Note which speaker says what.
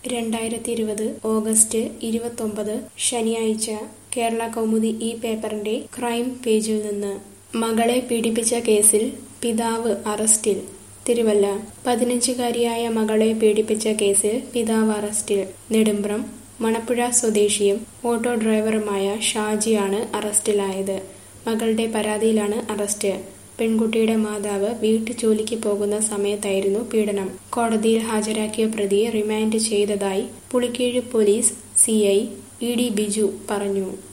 Speaker 1: രണ്ടായിരത്തി ഇരുപത് ഓഗസ്റ്റ് ഇരുപത്തൊമ്പത് ശനിയാഴ്ച കേരള കൗമുദി ഈ പേപ്പറിന്റെ ക്രൈം പേജിൽ നിന്ന് മകളെ പീഡിപ്പിച്ച കേസിൽ പിതാവ് അറസ്റ്റിൽ തിരുവല്ല പതിനഞ്ചുകാരിയായ മകളെ പീഡിപ്പിച്ച കേസിൽ പിതാവ് അറസ്റ്റിൽ നെടുമ്പ്രം മണപ്പുഴ സ്വദേശിയും ഓട്ടോ ഡ്രൈവറുമായ ഷാജിയാണ് അറസ്റ്റിലായത് മകളുടെ പരാതിയിലാണ് അറസ്റ്റ് പെൺകുട്ടിയുടെ മാതാവ് വീട്ടുജോലിക്ക് പോകുന്ന സമയത്തായിരുന്നു പീഡനം കോടതിയിൽ ഹാജരാക്കിയ പ്രതിയെ റിമാൻഡ് ചെയ്തതായി Pulikeezh police CI E D Biju പറഞ്ഞു